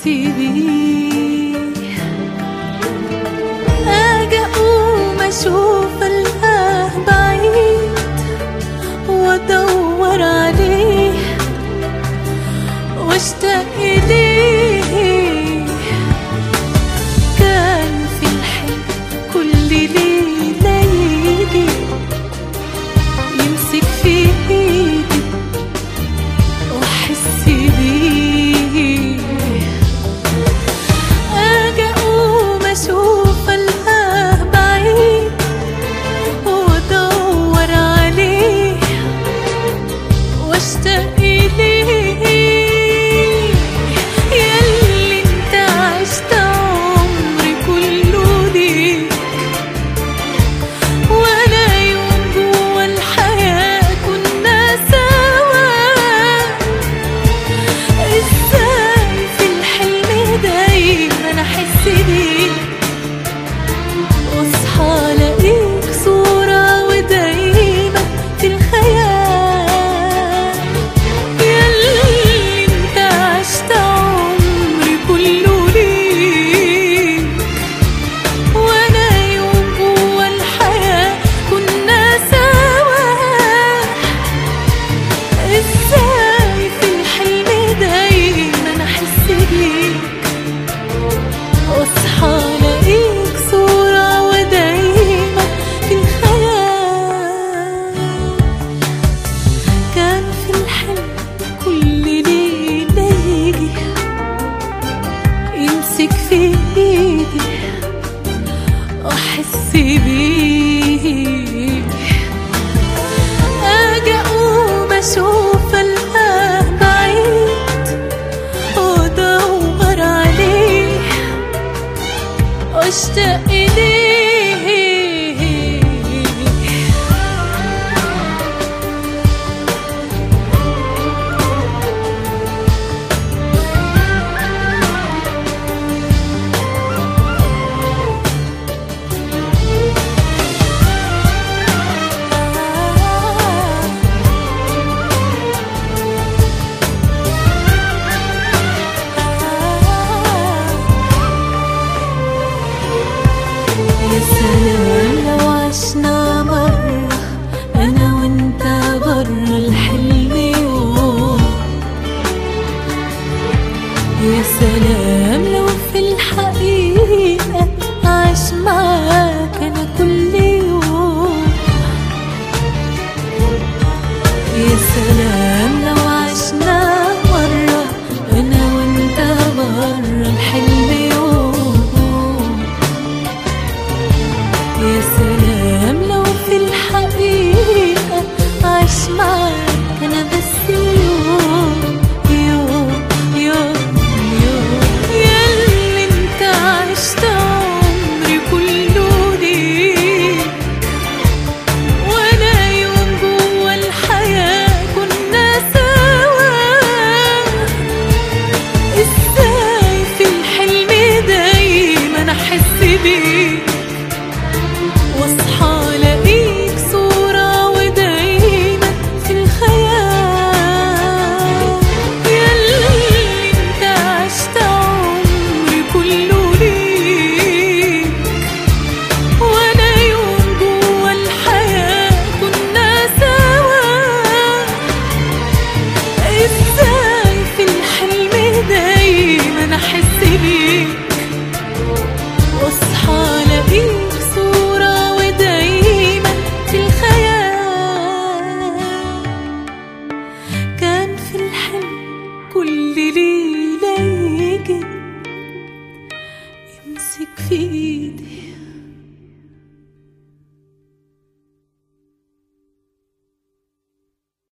بيه اجي اقوم اشوف الاه بعيد وادور عليه واشتاق اليه كان في الحلم كل ليله يجي يمسك في ايدي واحس بيه اجي اقوم اشوف الاه بعيد وادور عليه واشتاق اليه ياللي انت عشت عمري كله ليك ولا يوم جوا الحياة كنا سوا ازاي في الحلم دايما احس بيك واصحى الاقيك صورة ودايما في الخيال ياللي انت عشت عمري كله ليك وانا يوم جوا الحياة كنا سوا ازاي في الحلم دايما احس بيك واصحى الاقيك صورة ودايما في الخيال كان في الحلم كل ليلة يجي يمسك في ايدي واحس بيه اجي اقوم اشوف الاه بعيد وادور عليه واشتاق اليه يا سلام لو عشنا مرة أنا وأنت برا الحلم يوم يا سلام لو في الحقيقة عاش معاك أنا كل يوم يا سلام لو عشنا مرة أنا وأنت برا الحلم يوم يا سلام لو في الحقيقة عاش معاك أنا بس يوم يوم يوم يوم ياللي انت عشت عمري كله ليك وانا يوم جوا الحياة كنا سوا ازاي في الحلم دايما احس بيك واصحى الاقيك صورة ودايما في الخيال ياللي انت عشت عمري كله ليك وانا يوم جوا الحياة كنا سوا ازاي في الحلم دايما احس بيك واصحى الاقيك صورة ودايما في الخيال كان في الحلم كل ليلة يجي يمسك في ايدي